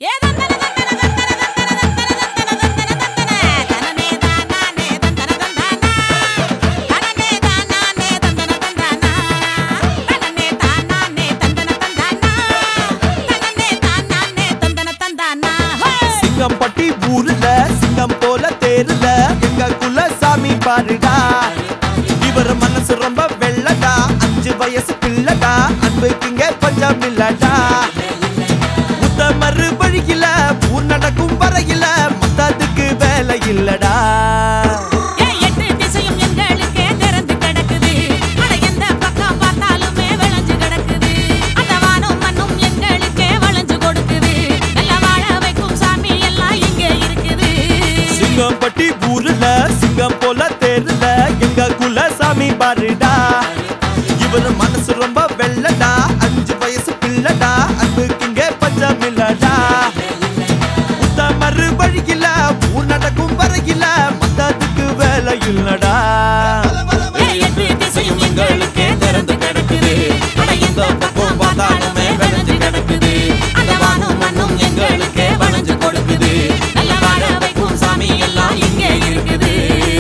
ஏ தந்தன தந்தன தந்தன தந்தன தந்தன தந்தன தந்தன தனனே தானானே தந்தன தந்தானா தனனே தானானே தந்தன தந்தானா தனனே தானானே தந்தன தந்தானா தனனே தானானே தந்தன தந்தானா ஹே சிங்கம்பட்டி ஊர்ல சிங்கம் போல தேர்ல எங்க குலசாமி பாருடா இவர் மனசு ரொம்ப வெள்ளடா அஞ்சு வயசு பிள்ளடா அன்புக்கு இங்க பஞ்சம் இல்லடா உத்தமரு வழியில ஊர் நடக்கும் வரையில மொத்தத்துக்கு வேலை இல்லடா ஏ எட்டு திசையும் எங்களுக்கே திறந்து கிடக்குது அட எந்த பக்கம் பார்த்தாலுமே விளைஞ்சு கிடக்குது அந்த வானம் மண்ணும் எங்களுக்கே வளைஞ்சு கொடுக்குது நல்ல வாழ வைக்கும் சாமி எல்லாம் இங்கே இருக்குது சிங்கம்பட்டி ஊர்ல சிங்கம் போல தேர்ல எங்க குலசாமி பாருடா இவர் மனசு ரொம்ப வெள்ளடா அஞ்சு வயசு பிள்ளடா அன்புக்கு இங்க பஞ்சம் இல்லடா உத்தமரு வழியில ஊர் நடக்கும் வரையில மத்ததுக்கு வேலை இல்லடா ஏ எட்டு திசையும் எங்களுக்கே திறந்து கிடக்குது அட எந்த பக்கம் பார்த்தாலுமே விளைஞ்சு கிடக்குது அந்த வானம் மண்ணும் எங்களுக்கே வளைஞ்சு கொடுக்குது நல்ல வாழ வைக்கும் சாமி எல்லாம் இங்கே இருக்குது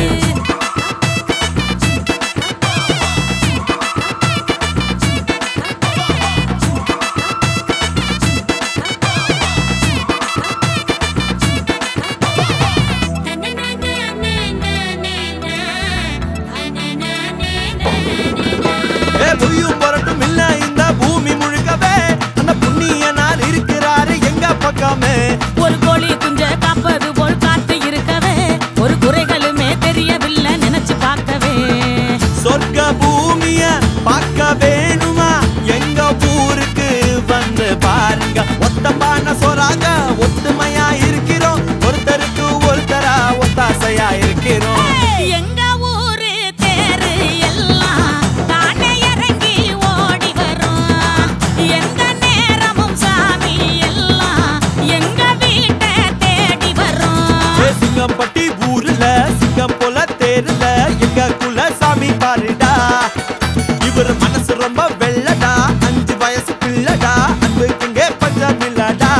ஏ பொய்யும் புரட்டும் இல்ல இந்த பூமி முழுக்கவே அந்த புண்ணிய நாள் இருக்கிறாரு எங்க பக்கமே ஒரு கோழி குஞ்ச காப்பது போல் காத்து இருக்கவே ஒரு குறைகளுமே தெரியவில்லை நினைச்சு பார்க்கவே சொர்க்க பூமிய பார்க்க வேணுமா எங்க ஊருக்கு வந்து பாருங்க ஒத்தமான சொராங்க ஒத்துமையா இருக்கிறோம் ஒருத்தருக்கு ஒருத்தரா ஒத்தாசையா இருக்கிறோம் எங்க ஊரு தேரு எல்லாம் தானே இறங்கி ஓடி வரும் எந்த நேரமும் சாமி எல்லாம் எங்க வீட்டை தேடி வரும் ஏ சிங்கம்பட்டி ஊர்ல சிங்கம் போல தேர்ல எங்க குலசாமி பாருடா இவர் மனசு ரொம்ப வெள்ளடா அஞ்சு வயசு பிள்ளடா அன்புக்கு இங்கே பஞ்சம் இல்லடா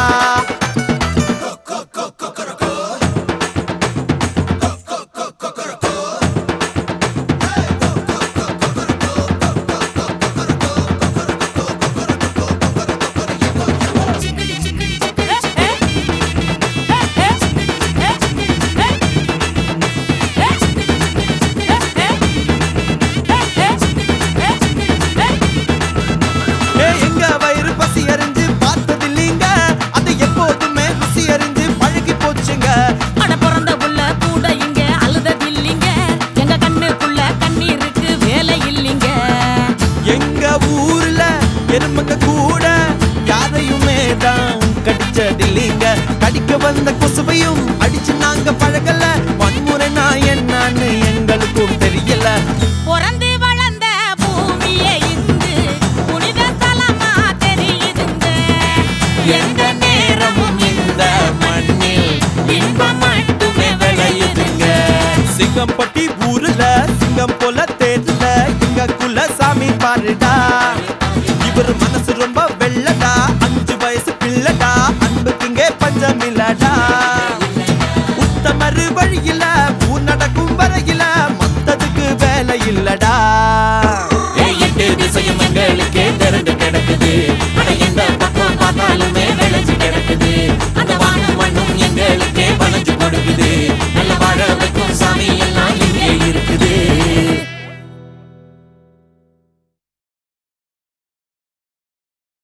ஏ எங்க வயிறு பசி அறிஞ்சு பார்த்தது இல்லைங்க அது எப்போதுமே ருசி அறிஞ்சு பழகி போச்சுங்க அட பிறந்த புள்ள கூட இங்க அழுதது இல்லைங்க எங்க கண்ணுக்குள்ள கண்ணீருக்கு வேலை இல்லைங்க எங்க ஊர்ல எறும்புங்க கூட யாரையுமே தான் கடிச்சதில்லைங்க கடிக்க வந்த கொசுவையும் அடிச்சு நாங்க பழகல வன்முறை நான் என்னன்னு எங்களுக்கும் தெரியல பிறந்து வளர்ந்த பூமியே இங்கு புனித ஸ்தலமா தெரியுதுங்க எந்த நேரமும் இந்த மண்ணில் இன்பம் மட்டுமே விளையுதுங்க சிங்கம்பட்டி ஊர்ல சிங்கம் போல தேர்ல எங்க குலசாமி பாருடா இவர் மனசு ரொம்ப வெள்ளடா அஞ்சு வயசு பிள்ளடா அன்புக்கு இங்கே பஞ்சம்